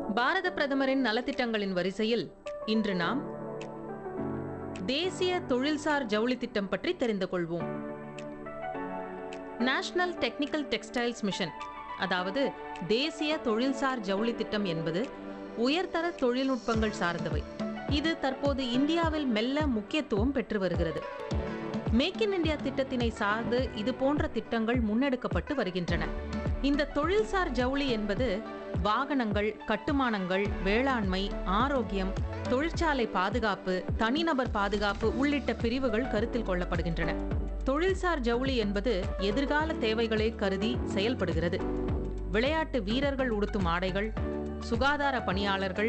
பாரத பிரதமரின் நலத்திட்டங்களின் வரிசையில் இன்று நாம் தேசிய தொழில்சார் ஜவுளி திட்டம் பற்றி தெரிந்து கொள்வோம் நேஷனல் டெக்னிக்கல் டெக்ஸ்டைல்ஸ் மிஷன் அதாவது தேசிய தொழில்சார் ஜவுளி திட்டம் என்பது உயர்தர தொழில்நுட்பங்கள் சார்ந்தவை இது தற்போது இந்தியாவில் மெல்ல முக்கியத்துவம் பெற்று வருகிறது மேக் இன் இந்தியா திட்டத்தினை சார்ந்து இது போன்ற திட்டங்கள் முன்னெடுக்கப்பட்டு வருகின்றன இந்த தொழில்சார் ஜவுளி என்பது வாகனங்கள் கட்டுமானங்கள் வேளாண்மை ஆரோக்கியம் தொழிற்சாலை பாதுகாப்பு தனிநபர் பாதுகாப்பு உள்ளிட்ட பிரிவுகள் கருத்தில் கொள்ளப்படுகின்றன தொழில்சார் ஜவுளி என்பது எதிர்கால தேவைகளை கருதி செயல்படுகிறது விளையாட்டு வீரர்கள் உடுத்தும் ஆடைகள் சுகாதார பணியாளர்கள்